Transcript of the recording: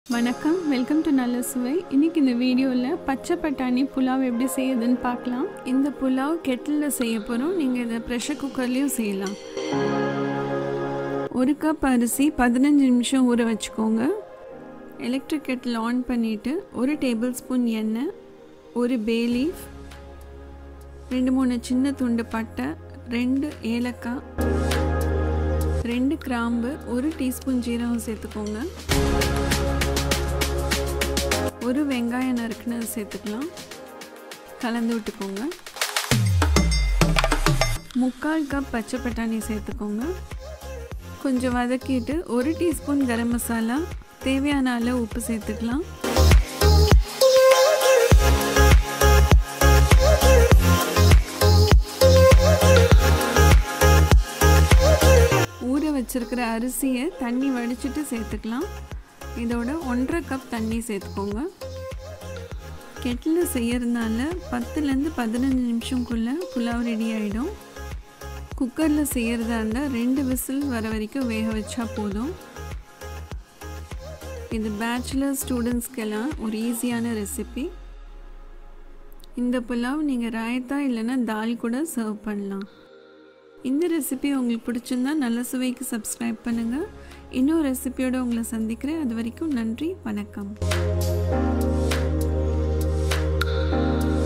வணக்கம் welcome to நல்ல சுவை இன்னைக்கு இந்த வீடியோவில் பச்சை பட்டாணி புலாவ் எப்படி செய்யுதுன்னு பார்க்கலாம் இந்த புலாவ் கெட்டிலில் செய்ய போகிறோம் நீங்கள் இதை ப்ரெஷர் குக்கர்லேயும் செய்யலாம் ஒரு கப் அரிசி பதினஞ்சு நிமிஷம் ஊற வச்சுக்கோங்க எலக்ட்ரிக் கெட்டில் ஆன் பண்ணிவிட்டு ஒரு டேபிள் ஸ்பூன் எண்ணெய் ஒரு பே லீஃப் ரெண்டு மூணு சின்ன துண்டு பட்டை ரெண்டு ஏலக்காய் ரெண்டு கிராம்பு ஒரு டீஸ்பூன் ஜீரகம் சேர்த்துக்கோங்க ஒரு வெங்காயம் நறுக்குனது சேர்த்துக்கலாம் கலந்து விட்டுக்கோங்க முக்கால் கப் பச்சை பட்டாணி சேர்த்துக்கோங்க கொஞ்சம் வதக்கிட்டு ஒரு டீஸ்பூன் கரம் மசாலா தேவையான அளவு உப்பு சேர்த்துக்கலாம் ஊற வச்சிருக்கிற அரிசியை தண்ணி வடிச்சிட்டு சேர்த்துக்கலாம் இதோட ஒன்றரை கப் தண்ணி சேர்த்துக்கோங்க கெட்டில் செய்யறதுனால பத்துலேருந்து பதினஞ்சு நிமிஷம்குள்ளே புலாவ் ரெடி ஆகிடும் குக்கரில் செய்கிறதா இருந்தால் ரெண்டு விசில் வர வரைக்கும் வேக வச்சா போதும் இது பேச்சுலர் ஸ்டூடெண்ட்ஸ்க்கெல்லாம் ஒரு ஈஸியான ரெசிபி இந்த புலாவ் நீங்கள் ராயத்தா இல்லைன்னா தால் கூட சர்வ் பண்ணலாம் இந்த ரெசிபி உங்களுக்கு பிடிச்சிருந்தா நல்ல சுவைக்கு சப்ஸ்கிரைப் பண்ணுங்கள் இன்னொரு ரெசிபியோடு உங்களை சந்திக்கிறேன் அது வரைக்கும் நன்றி வணக்கம்